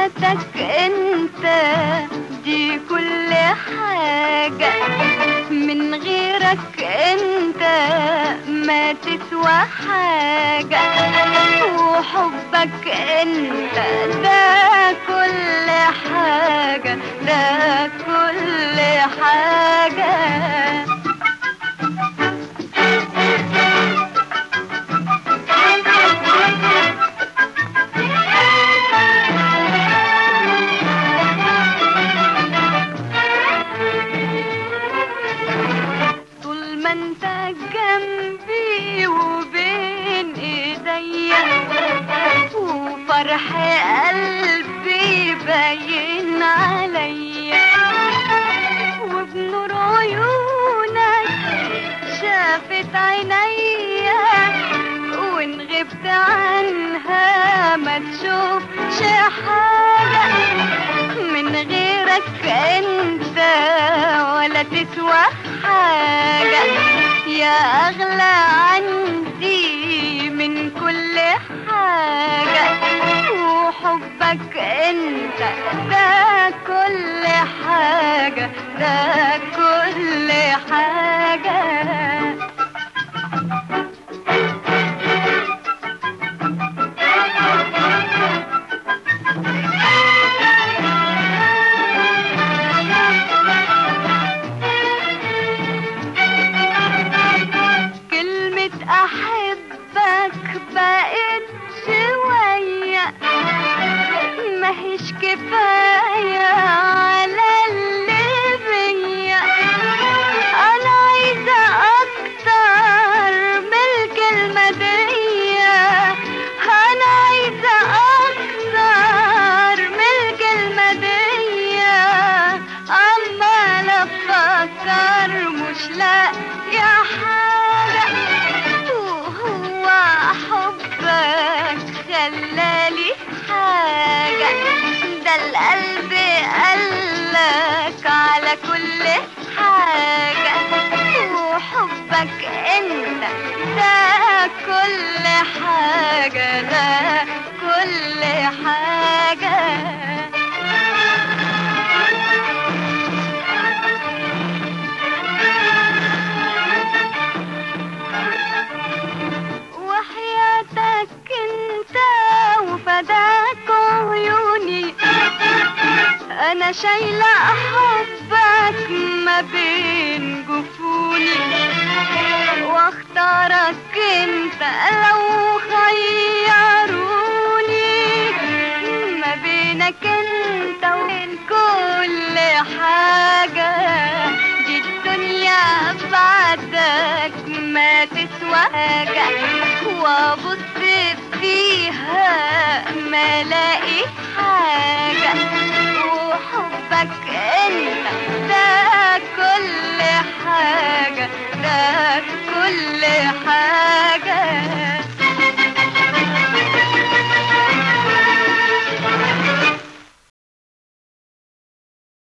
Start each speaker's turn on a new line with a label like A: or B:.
A: حياتك انت دي كل حاجة من غيرك انت ما تسوى حاجة وحبك انت ده كل حاجة ده كل حاجة طول ما انت جنبي وبين ايديا وفرح قلبي باين عليا وبنور عيونك شافت عينيا وان غبت عنها ما تشوفش حاجة من غيرك انت ولا تسوى حاجة يا أغلى عندي من كل حاجة وحبك انت ده كل حاجة ده كل حاجة كلمة أحبك بقت شوية ماهيش كفاية على اللي بيا أنا عايزة أكتر من الكلمة دي أنا عايزة أكتر من الكلمة دي عمالة أفكر مش لاقية حاجة وهو حبك خلالي حاجة ده القلب قالك على كل حاجة وحبك انت ده كل حاجة ده كل حاجة وحياتك انت وفداك عيوني انا شايلة حبك ما بين جفوني واختارك انت لو خيروني ما بينك انت وبين كل حاجة دي الدنيا بعدك ما تسوى حاجة وابص فيها ما لاقي حاجة وحبك انت ده كل حاجة ده كل حاجة